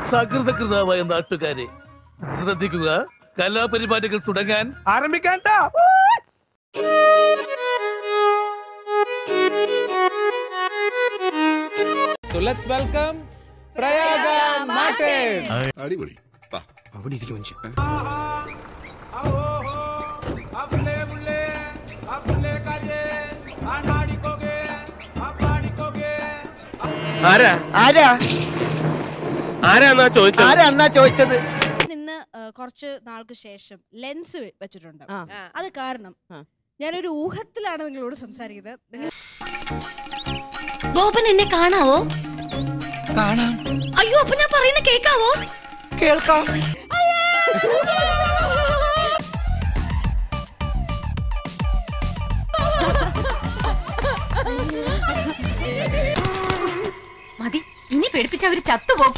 സകൃതകൃതാവായ നാട്ടുകാരെ ശ്രദ്ധിക്കുക കലാപരിപാടികൾ തുടങ്ങാൻ ആരംഭിക്കാൻ So let's welcome Prayaga Martin. അടിപൊളി വാ. ആരാ ആരാ ആരാന്നാ ചോദിച്ചത് ആരാ അന്നാ ചോദിച്ചത് ഇന്ന് ആ, കുറച്ച് നാൾക്ക് ശേഷം ലെൻസ് വെ- വെച്ചിട്ടുണ്ട് ആ. അത് കാരണം ആ. ഞാനൊരു ഊഹത്തിലാണ് നിങ്ങളോട് സംസാരിക്കുന്നത് നിങ്ങൾ ഗോപൻ എന്നെ കാണാവോ കാണാം അയ്യോ അപ്പൊ ഞാൻ പറയുന്ന കേക്കാവോ കേൾക്കാം മതി ഇനി പേടിപ്പിച്ച അവര് ചത്തുപോകും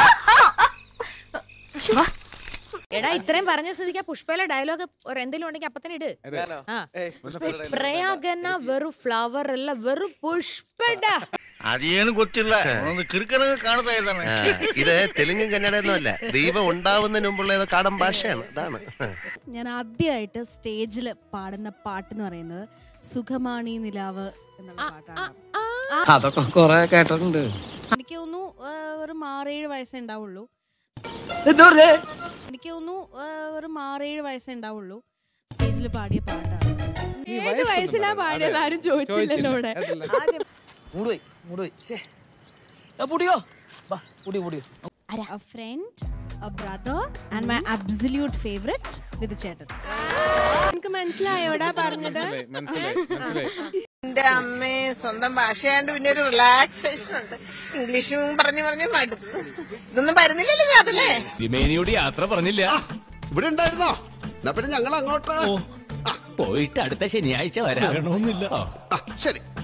എടാ ഇത്രയും പറഞ്ഞ സ്ഥിതിക്ക് ആ പുഷ്പയിലെ ഡയലോഗ് ഒരു എന്തെങ്കിലും ഉണ്ടെങ്കിൽ അപ്പൊ തന്നെ ഇട് ആ. പ്രയാഗന വെറും ഫ്ലവർ അല്ല വെറും പുഷ്പട അധികം കൊച്ചില്ല ഒന്ന് കിറുക്കണ കാണുന്നതാണ് ഇത് തെലുങ്കും കന്നഡയൊന്നും അല്ല ദൈവം ഉണ്ടാവുന്നതിന് മുമ്പുള്ള ഏതോ കാടൻ ഭാഷയാണ് അതാണ് ഞാൻ ആദ്യമായിട്ട് സ്റ്റേജിൽ പാടുന്ന പാട്ട് എന്ന് പറയുന്നത് സുഖമാണി നിലാവ് എന്നുള്ള പാട്ടാണ് അതൊക്കെ കൊറേ കേട്ടിട്ടുണ്ട് എനിക്ക് തോന്നുന്നു ആ, ഒരു ആറേഴ് വയസ്സേ ഉണ്ടാവുള്ളൂ എന്താ പറഞ്ഞേ എനിക്ക് തോന്നുന്നു ആ, ഒരു ആറേഴ് വയസ്സേ ഉണ്ടാവുള്ളൂ സ്റ്റേജിൽ പാടിയ പാട്ടാണ് ഏത് വയസ്സിലാ പാടിയത് ആരും ചോദിച്ചില്ലല്ലോ ഇവിടെ മൂടുപോയി മൂടുപോയി പൊടിയോ പൊടി പൊടിയോ a friend, a brother, and my absolute favorite with ചേട്ടൻ എനിക്ക് മനസ്സിലായോടാ പറഞ്ഞത് മനസ്സിലായി മനസ്സിലായി എന്റെ അമ്മേ സ്വന്തം ഭാഷയാണ്ട് പിന്നെ ഒരു റിലാക്സേഷൻ ഉണ്ട് ഇംഗ്ലീഷും പറഞ്ഞു പറഞ്ഞു മടുത്തു ഇതൊന്നും വരുന്നില്ലല്ലോ ഞാൻ അതല്ലേ തിരുമേനിയോട് യാത്ര പറഞ്ഞില്ല ഇവിടെ ഉണ്ടായിരുന്നോ എന്നാ പിന്നെ ഞങ്ങൾ അങ്ങോട്ട് പോയിട്ട് അടുത്ത ശനിയാഴ്ച വരാം ആ, ശരി